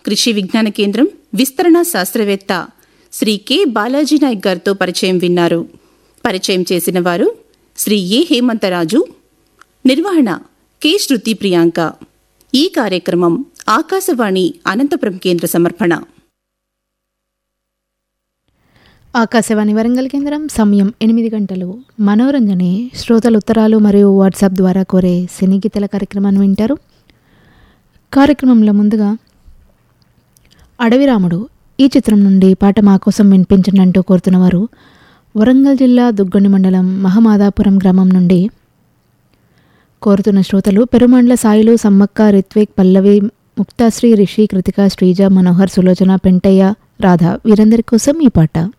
కృషి విజ్ఞాన కేంద్రం విస్తరణ శాస్త్రవేత్త శ్రీ కె బాలాజీ నాయక్ గారితో పరిచయం విన్నారు పరిచయం చేసిన వారు శ్రీ ఏ హేమంతరాజు నిర్వహణ కె శృతి ప్రియాంక ఈ కార్యక్రమం ఆకాశవాణి అనంతపురం కేంద్ర సమర్పణ ఆకాశవాణి వరంగల్ కేంద్రం సమయం ఎనిమిది గంటలు మనోరంజనే శ్రోతలు ఉత్తరాలు మరియు వాట్సాప్ ద్వారా కోరే సినీ గీతల కార్యక్రమాన్ని వింటారు కార్యక్రమంలో ముందుగా అడవిరాముడు ఈ చిత్రం నుండి పాట మా కోసం వినిపించండి కోరుతున్న వారు వరంగల్ జిల్లా దుగ్గొండి మండలం మహమాదాపురం గ్రామం నుండి కోరుతున్న శ్రోతలు పెరుమండ్ల సాయిలు సమ్మక్క రిత్విక్ పల్లవి ముక్తాశ్రీ రిషి కృతిక శ్రీజ మనోహర్ సులోచన పెంటయ్య రాధ వీరందరి కోసం ఈ పాట